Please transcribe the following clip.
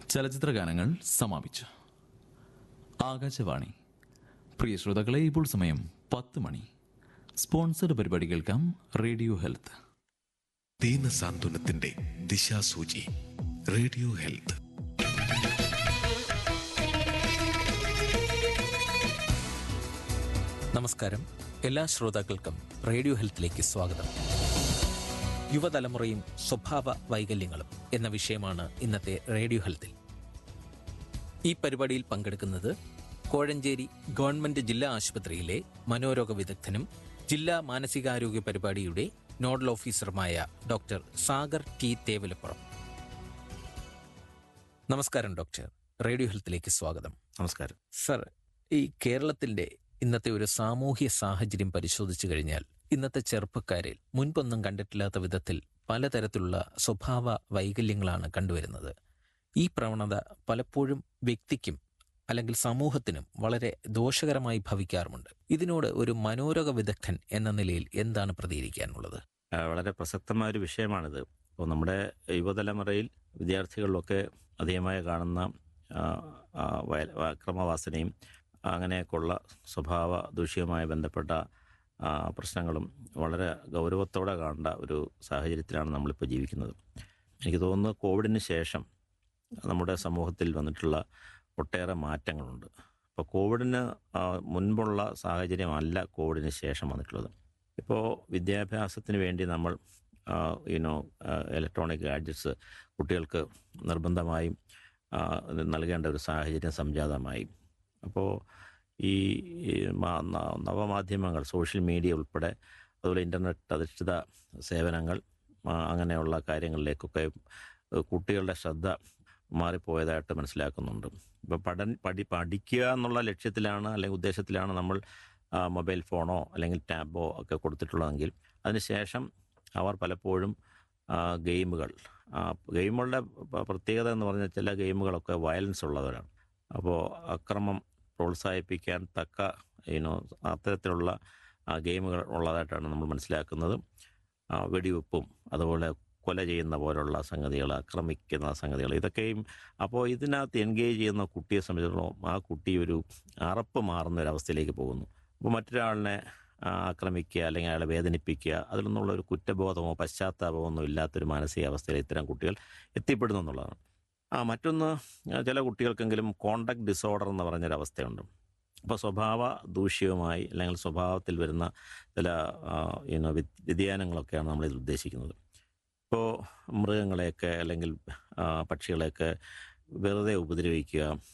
ചലച്ചിത്ര ഗാനങ്ങൾ സമാപിച്ചു ആകാശവാണി പ്രിയ ശ്രോതാക്കളെ ഇപ്പോൾ സമയം പത്ത് മണി സ്പോൺസർഡ് പരിപാടി കേൾക്കാം റേഡിയോ ഹെൽത്ത് ദീനസാന്ത്വനത്തിന്റെ ദിശാസൂചി റേഡിയോ ഹെൽത്ത് നമസ്കാരം എല്ലാ ശ്രോതാക്കൾക്കും റേഡിയോ ഹെൽത്തിലേക്ക് സ്വാഗതം യുവതലമുറയും സ്വഭാവ വൈകല്യങ്ങളും എന്ന വിഷയമാണ് ഇന്നത്തെ റേഡിയോ ഹെൽത്തിൽ ഈ പരിപാടിയിൽ പങ്കെടുക്കുന്നത് കോഴഞ്ചേരി ഗവൺമെന്റ് ജില്ലാ ആശുപത്രിയിലെ മനോരോഗ വിദഗ്ധനും ജില്ലാ മാനസികാരോഗ്യ പരിപാടിയുടെ നോഡൽ ഓഫീസറുമായ ഡോക്ടർ സാഗർ ടി തേവലപ്പുറം നമസ്കാരം ഡോക്ടർ റേഡിയോ ഹെൽത്തിലേക്ക് സ്വാഗതം നമസ്കാരം സർ ഈ കേരളത്തിന്റെ ഇന്നത്തെ ഒരു സാമൂഹ്യ സാഹചര്യം പരിശോധിച്ചു കഴിഞ്ഞാൽ ഇന്നത്തെ ചെറുപ്പക്കാരിൽ മുൻപൊന്നും കണ്ടിട്ടില്ലാത്ത വിധത്തിൽ പലതരത്തിലുള്ള സ്വഭാവ വൈകല്യങ്ങളാണ് കണ്ടുവരുന്നത് ഈ പ്രവണത പലപ്പോഴും വ്യക്തിക്കും അല്ലെങ്കിൽ സമൂഹത്തിനും വളരെ ദോഷകരമായി ഭവിക്കാറുമുണ്ട് ഇതിനോട് ഒരു മനോരോഗ വിദഗ്ധൻ എന്ന നിലയിൽ എന്താണ് പ്രതികരിക്കാനുള്ളത് ആ, വളരെ പ്രസക്തമായ ഒരു വിഷയമാണിത് ഇപ്പോൾ നമ്മുടെ യുവതലമുറയിൽ വിദ്യാർത്ഥികളിലൊക്കെ അധികമായി കാണുന്ന ആ, ആ, വയ- അക്രമവാസനയും അങ്ങനെയൊക്കെയുള്ള സ്വഭാവ ദൂഷ്യവുമായി ബന്ധപ്പെട്ട ആ, പ്രശ്നങ്ങളും വളരെ ഗൗരവത്തോടെ കാണേണ്ട ഒരു സാഹചര്യത്തിലാണ് നമ്മളിപ്പോൾ ജീവിക്കുന്നത് എനിക്ക് തോന്നുന്നു കോവിഡിന് ശേഷം നമ്മുടെ സമൂഹത്തിൽ വന്നിട്ടുള്ള ഒട്ടേറെ മാറ്റങ്ങളുണ്ട് അപ്പോൾ കോവിഡിന് ആ, മുൻപുള്ള സാഹചര്യമല്ല കോവിഡിന് ശേഷം വന്നിട്ടുള്ളത് ഇപ്പോൾ വിദ്യാഭ്യാസത്തിന് വേണ്ടി നമ്മൾ യുനോ ഇലക്ട്രോണിക് ഗാഡ്ജറ്റ്സ് കുട്ടികൾക്ക് നിർബന്ധമായും ആ, നൽകേണ്ട ഒരു സാഹചര്യം സംജാതമായി അപ്പോൾ ഈ ഈ മാ- ന- നവമാധ്യമങ്ങൾ സോഷ്യൽ മീഡിയ ഉൾപ്പെടെ അതുപോലെ ഇൻ്റർനെറ്റ് അധിഷ്ഠിത സേവനങ്ങൾ ആ, അങ്ങനെയുള്ള കാര്യങ്ങളിലേക്കൊക്കെ ഏഹ്, കുട്ടികളുടെ ശ്രദ്ധ മാറിപ്പോയതായിട്ട് മനസ്സിലാക്കുന്നുണ്ട് ഇപ്പോൾ പഠൻ പഠി പഠിക്കുക എന്നുള്ള ലക്ഷ്യത്തിലാണ് അല്ലെങ്കിൽ ഉദ്ദേശത്തിലാണ് നമ്മൾ ആ, മൊബൈൽ ഫോണോ അല്ലെങ്കിൽ ടാബോ ഒക്കെ കൊടുത്തിട്ടുള്ളതെങ്കിൽ അതിനുശേഷം അവർ പലപ്പോഴും ആ, ഗെയിമുകൾ ആ, ഗെയിമുകളുടെ പ- പ്രത്യേകത എന്ന് പറഞ്ഞാൽ ചില ഗെയിമുകളൊക്കെ വയലൻസ് ഉള്ളവരാണ് അപ്പോൾ അക്രമം പ്രോത്സാഹിപ്പിക്കാൻ തക്ക യുനോ അത്തരത്തിലുള്ള ആ, ഗെയിമുകൾ ഉള്ളതായിട്ടാണ് നമ്മൾ മനസ്സിലാക്കുന്നത് ആ, വെടിവെപ്പും അതുപോലെ കൊല ചെയ്യുന്ന പോലുള്ള സംഗതികൾ ആക്രമിക്കുന്ന സംഗതികൾ ഇതൊക്കെയും അപ്പോൾ ഇതിനകത്ത് എൻഗേജ് ചെയ്യുന്ന കുട്ടിയെ സംബന്ധിച്ചിടത്തോളം ആ കുട്ടി ഒരു അറപ്പ് മാറുന്ന ഒരു അവസ്ഥയിലേക്ക് പോകുന്നു അപ്പോൾ മറ്റൊരാളിനെ ആ, ആക്രമിക്കുക അല്ലെങ്കിൽ അയാളെ വേദനിപ്പിക്കുക അതിൽ നിന്നുള്ള ഒരു കുറ്റബോധമോ പശ്ചാത്താപമോ ഒന്നും ഇല്ലാത്തൊരു മാനസികാവസ്ഥയിൽ ഇത്തരം കുട്ടികൾ എത്തിപ്പെടുന്നു എന്നുള്ളതാണ് ആ മറ്റൊന്ന് ആ, ചില കുട്ടികൾക്കെങ്കിലും കോണ്ടാക്ട് ഡിസോർഡർ എന്ന് പറഞ്ഞൊരവസ്ഥയുണ്ട് അപ്പോൾ സ്വഭാവ ദൂഷ്യവുമായി അല്ലെങ്കിൽ സ്വഭാവത്തിൽ വരുന്ന ചില യുനോ വ്യതിയാനങ്ങളൊക്കെയാണ് നമ്മളിത് ഉദ്ദേശിക്കുന്നത് ഇപ്പോൾ മൃഗങ്ങളെയൊക്കെ അല്ലെങ്കിൽ ആ, പക്ഷികളെയൊക്കെ വെറുതെ ഉപദ്രവിക്കുക